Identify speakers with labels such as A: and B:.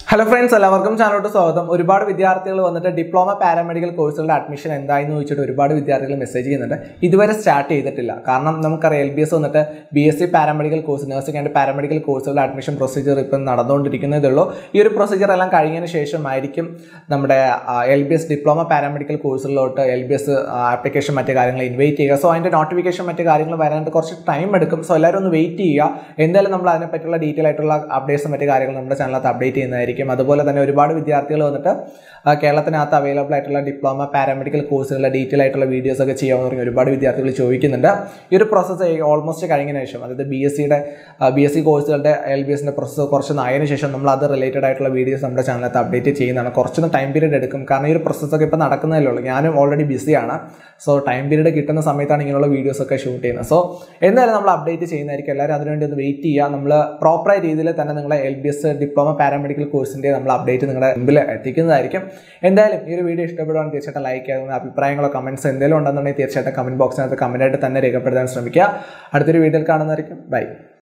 A: hello friends എല്ലാവർക്കും ചാനലോട്ട് സ്വാഗതം ഒരുപാട് വിദ്യാർത്ഥികൾ വന്നിട്ട് ഡിപ്ലോമ പാരാമെഡിക്കൽ കോഴ്സുകളുടെ അഡ്മിഷൻ എന്തായെന്ന് ചോദിച്ചിട്ട് ഒരുപാട് വിദ്യാർത്ഥികൾ മെസ്സേജ് ചെയ്യുന്നുണ്ട് ഇതുവരെ സ്റ്റാർട്ട് ചെയ്തിട്ടില്ല കാരണം നമുക്കറിയാം എൽ ബി എസ് വന്നിട്ട് B S C paramedical course nursing and paramedical കോഴ്സുകളുടെ അഡ്മിഷൻ പ്രൊസീജിയർ ഇപ്പം നടന്നുകൊണ്ടിരിക്കുന്നതേ ഉള്ളൂ ഈ ഒരു പ്രൊസീജിയർ എല്ലാം കഴിഞ്ഞതിന് ശേഷമായിരിക്കും നമ്മുടെ L B S diploma paramedical കോഴ്സുകളിലോട്ട് എൽ ബി എസ് ആപ്ലിക്കേഷൻ മറ്റു കാര്യങ്ങൾ ഇൻവൈറ്റ് ചെയ്യുക സോ അതിൻ്റെ നോട്ടിഫിക്കേഷൻ മറ്റു കാര്യങ്ങൾ വരാനായിട്ട് കുറച്ച് ടൈം എടുക്കും സോ എല്ലാവരും ഒന്ന് വെയിറ്റ് ചെയ്യുക എന്തായാലും നമ്മൾ അതിനെപ്പറ്റിയുള്ള ഡീറ്റെയിൽ ആയിട്ടുള്ള അപ്ഡേറ്റ്സും മറ്റു കാര്യങ്ങൾ നമ്മുടെ ചാനലത്ത് അപ്ഡേറ്റ് ചെയ്യുന്നതായിരിക്കും അതുപോലെ തന്നെ ഒരുപാട് വിദ്യാർത്ഥികൾ വന്നിട്ട് ആ, കേരളത്തിനകത്ത് അവൈലബിൾ ആയിട്ടുള്ള ഡിപ്ലോമ പാരാമെഡിക്കൽ കോഴ്സുകളുടെ ഡീറ്റെയിൽ ആയിട്ടുള്ള വീഡിയോസ് ഒക്കെ ചെയ്യാമെന്ന് പറഞ്ഞ് ഒരുപാട് വിദ്യാർത്ഥികൾ ചോദിക്കുന്നുണ്ട് ഈ ഒരു പ്രോസസ്സ് ഓൾമോസ്റ്റ് കഴിഞ്ഞതിന് ശേഷം അതായത് ബി എസ് സിയുടെ ബി എസ് സി കോഴ്സുകളുടെ എൽ ബി എസിൻ്റെ പ്രോസസ്സ് കുറച്ച് ആയതിനു ശേഷം നമ്മൾ അത് റിലേറ്റഡ് ആയിട്ടുള്ള വീഡിയോസ് നമ്മുടെ ചാനലത്ത് അപ്ഡേറ്റ് ചെയ്യുന്നതാണ് കുറച്ചൊന്ന് ടൈം പീരീഡ് എടുക്കും കാരണം ഈ ഒരു പ്രോസസ്സൊക്കെ ഇപ്പോൾ നടക്കുന്നതല്ലേ ഉള്ളൂ ഞാനും ഓൾറെഡി ബിസിയാണ് സോ ടൈം പീരീഡ് കിട്ടുന്ന സമയത്താണ് ഇങ്ങനെയുള്ള വീഡിയോസ് ഒക്കെ ഷൂട്ട് ചെയ്യുന്നത് സോ എന്തായാലും നമ്മൾ അപ്ഡേറ്റ് ചെയ്യുന്നതായിരിക്കും എല്ലാവരും അതിനുവേണ്ടി ഒന്ന് വെയിറ്റ് ചെയ്യുക നമ്മൾ പ്രോപ്പറായ രീതിയിൽ തന്നെ നിങ്ങളെ L B S diploma paramedical കോഴ്സിൻ്റെ നമ്മൾ അപ്ഡേറ്റ് നിങ്ങളുടെ മുമ്പിൽ എത്തിക്കുന്നതായിരിക്കും എന്തായാലും ഈ ഒരു വീഡിയോ ഇഷ്ടപ്പെടുവാണെങ്കിൽ തീർച്ചയായിട്ടും ലൈക്ക് ചെയ്യുക അഭിപ്രായങ്ങളോ കമൻറ്റ്സ് എന്തെങ്കിലും ഉണ്ടെന്നുണ്ടെങ്കിൽ തീർച്ചയായിട്ടും കമൻറ്റ് ബോക്സിനകത്ത് കമൻറ്റായിട്ട് തന്നെ രേഖപ്പെടുത്താൻ ശ്രമിക്കുക അടുത്തൊരു വീഡിയോയിൽ കാണുന്നതായിരിക്കും ബൈ